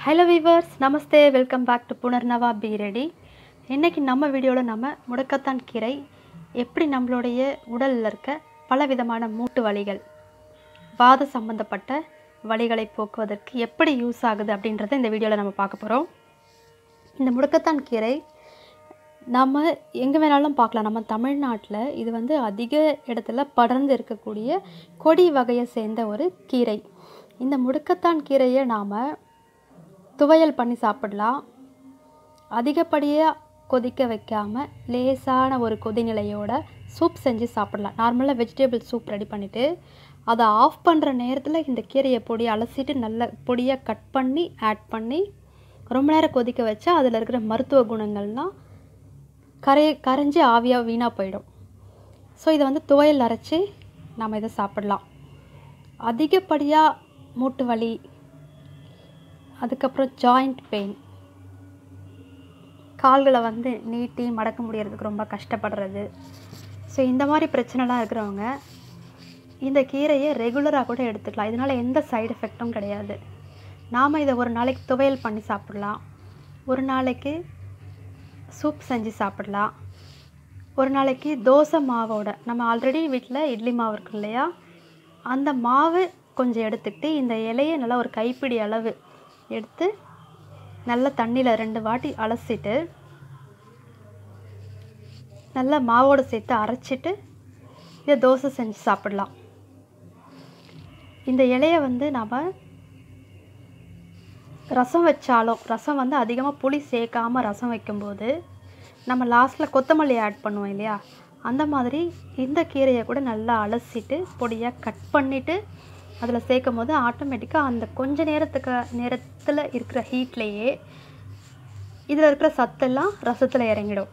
hello viewers namaste welcome back to Punarnava be ready இன்றைக்கி நம்ம வீடியோவில் நம்ம முடக்கத்தான் கீரை எப்படி நம்மளுடைய உடலில் இருக்க பல விதமான மூட்டு வலிகள் வாத சம்பந்தப்பட்ட வலிகளை போக்குவதற்கு எப்படி யூஸ் ஆகுது அப்படின்றத இந்த வீடியோவில் நம்ம பார்க்க போகிறோம் இந்த முடக்கத்தான் கீரை நம்ம எங்கே வேணாலும் பார்க்கலாம் நம்ம தமிழ்நாட்டில் இது வந்து அதிக இடத்துல படர்ந்து இருக்கக்கூடிய கொடி வகையை சேர்ந்த ஒரு கீரை இந்த முடக்கத்தான் கீரையை நாம் துவையல் பண்ணி சாப்பிடலாம் அதிகப்படியாக கொதிக்க வைக்காமல் லேசான ஒரு கொதிநிலையோட சூப் செஞ்சு சாப்பிடலாம் நார்மலாக வெஜிடபிள் சூப் ரெடி பண்ணிவிட்டு அதை ஆஃப் பண்ணுற நேரத்தில் இந்த கீரையை பொடி அலசிட்டு நல்ல பொடியாக கட் பண்ணி ஆட் பண்ணி ரொம்ப நேரம் கொதிக்க வச்சா அதில் இருக்கிற மருத்துவ குணங்கள்லாம் கரை கரைஞ்சி ஆவியாக வீணாக போயிடும் ஸோ இதை வந்து துவையல் அரைச்சி நம்ம இதை சாப்பிடலாம் அதிகப்படியாக மூட்டு வலி அதுக்கப்புறம் ஜாயிண்ட் பெயின் கால்களை வந்து நீட்டி மடக்க முடியறதுக்கு ரொம்ப கஷ்டப்படுறது ஸோ இந்த மாதிரி பிரச்சனைலாம் இருக்கிறவங்க இந்த கீரையை ரெகுலராக கூட எடுத்துக்கலாம் இதனால் எந்த சைடு எஃபெக்டும் கிடையாது நாம் இதை ஒரு நாளைக்கு துவையல் பண்ணி சாப்பிடலாம் ஒரு நாளைக்கு சூப் செஞ்சு சாப்பிடலாம் ஒரு நாளைக்கு தோசை மாவோட நம்ம ஆல்ரெடி வீட்டில் இட்லி மாவு இருக்கு இல்லையா அந்த மாவு கொஞ்சம் எடுத்துக்கிட்டு இந்த இலையை நல்லா ஒரு கைப்பிடி அளவு எடுத்து நல்லா தண்ணியில் ரெண்டு வாட்டி அலசிட்டு நல்லா மாவோடு சேர்த்து அரைச்சிட்டு இதை தோசை செஞ்சு சாப்பிடலாம் இந்த இலையை வந்து நாம் ரசம் வச்சாலும் ரசம் வந்து அதிகமாக புளி சேர்க்காமல் ரசம் வைக்கும்போது நம்ம லாஸ்ட்டில் கொத்தமல்லி ஆட் பண்ணுவோம் இல்லையா அந்த மாதிரி இந்த கீரையை கூட நல்லா அலசிட்டு பொடியாக கட் பண்ணிவிட்டு அதில் சேர்க்கும் போது ஆட்டோமேட்டிக்காக அந்த கொஞ்ச நேரத்துக்கு நேரத்தில் இருக்கிற ஹீட்லேயே இதில் இருக்கிற சத்தெல்லாம் ரசத்தில் இறங்கிடும்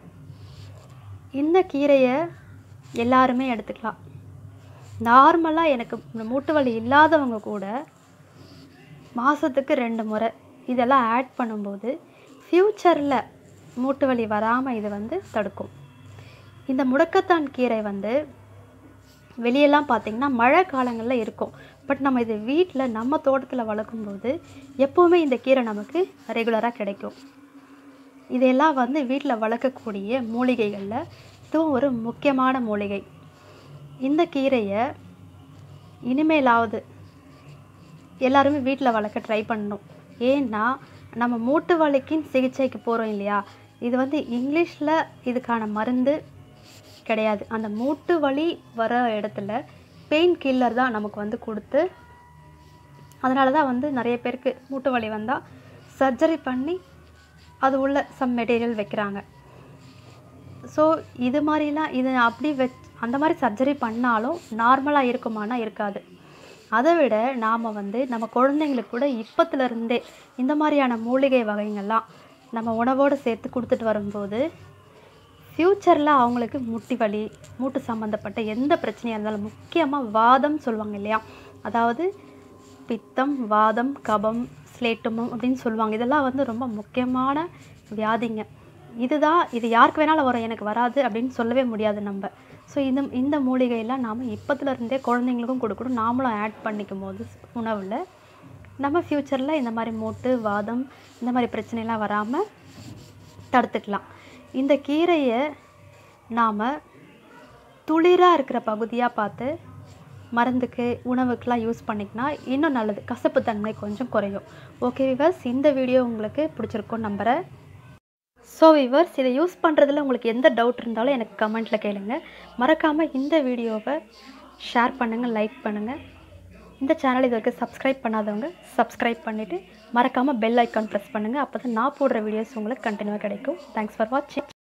இந்த கீரையை எல்லாருமே எடுத்துக்கலாம் நார்மலாக எனக்கு இந்த மூட்டு வலி இல்லாதவங்க கூட மாதத்துக்கு ரெண்டு முறை இதெல்லாம் ஆட் பண்ணும்போது ஃப்யூச்சரில் மூட்டு வலி வராமல் இது வந்து தடுக்கும் இந்த முடக்கத்தான் கீரை வந்து வெளியெல்லாம் பார்த்திங்கன்னா மழை காலங்களில் இருக்கும் பட் நம்ம இது வீட்டில் நம்ம தோட்டத்தில் வளர்க்கும்போது எப்போவுமே இந்த கீரை நமக்கு ரெகுலராக கிடைக்கும் இதெல்லாம் வந்து வீட்டில் வளர்க்கக்கூடிய மூலிகைகளில் இதுவும் ஒரு முக்கியமான மூலிகை இந்த கீரையை இனிமேலாவது எல்லாருமே வீட்டில் வளர்க்க ட்ரை பண்ணணும் ஏன்னா நம்ம மூட்டு வலிக்கின் சிகிச்சைக்கு போகிறோம் இல்லையா இது வந்து இங்கிலீஷில் இதுக்கான மருந்து கிடையாது அந்த மூட்டு வலி வர இடத்துல பெயின் கில்லர் தான் நமக்கு வந்து கொடுத்து அதனால தான் வந்து நிறைய பேருக்கு மூட்டு வலி வந்தால் சர்ஜரி பண்ணி அது உள்ள சம் மெட்டீரியல் வைக்கிறாங்க ஸோ இது மாதிரிலாம் இது அப்படி வச் அந்த மாதிரி சர்ஜரி பண்ணாலும் நார்மலாக இருக்குமானா இருக்காது அதை விட நாம் வந்து நம்ம குழந்தைங்களுக்கு கூட இப்பத்துலேருந்தே இந்த மாதிரியான மூலிகை வகைங்கள்லாம் நம்ம உணவோடு சேர்த்து கொடுத்துட்டு வரும்போது ஃப்யூச்சரில் அவங்களுக்கு முட்டி வலி மூட்டு சம்மந்தப்பட்ட எந்த பிரச்சனையாக இருந்தாலும் முக்கியமாக வாதம் சொல்லுவாங்க இல்லையா அதாவது பித்தம் வாதம் கபம் ஸ்லேட்டுமம் அப்படின்னு சொல்லுவாங்க இதெல்லாம் வந்து ரொம்ப முக்கியமான வியாதிங்க இதுதான் இது யாருக்கு வேணாலும் வரும் எனக்கு வராது அப்படின்னு சொல்லவே முடியாது நம்ம ஸோ இந்த இந்த மூலிகையெல்லாம் நாம் இப்போத்துலேருந்தே குழந்தைங்களுக்கும் கொடுக்கணும் நாமளும் ஆட் பண்ணிக்கும் போது உணவில் நம்ம ஃப்யூச்சரில் இந்த மாதிரி மூட்டு வாதம் இந்த மாதிரி பிரச்சனைலாம் வராமல் தடுத்துக்கலாம் இந்த கீரையை நாம் துளிராக இருக்கிற பகுதியாக பார்த்து மருந்துக்கு உணவுக்கெலாம் யூஸ் பண்ணிக்கினா இன்னும் நல்லது கசப்பு தன்மை கொஞ்சம் குறையும் ஓகே விவர்ஸ் இந்த வீடியோ உங்களுக்கு பிடிச்சிருக்கும் நம்புகிறேன் ஸோ விவர்ஸ் இதை யூஸ் பண்ணுறதுல உங்களுக்கு எந்த டவுட் இருந்தாலும் எனக்கு கமெண்ட்டில் கேளுங்க மறக்காமல் இந்த வீடியோவை ஷேர் பண்ணுங்கள் லைக் பண்ணுங்கள் இந்த சேனல் இது வரைக்கும் சப்ஸ்கிரைப் பண்ணாதவங்க சப்ஸ்கிரைப் பண்ணிவிட்டு மறக்காமல் பெல் ஐக்கான் ப்ரெஸ் பண்ணுங்கள் அப்போ தான் நான் போடுற வீடியோஸ் உங்களுக்கு கண்டினியூவாக கிடைக்கும் தேங்க்ஸ் ஃபார் வாட்சிங்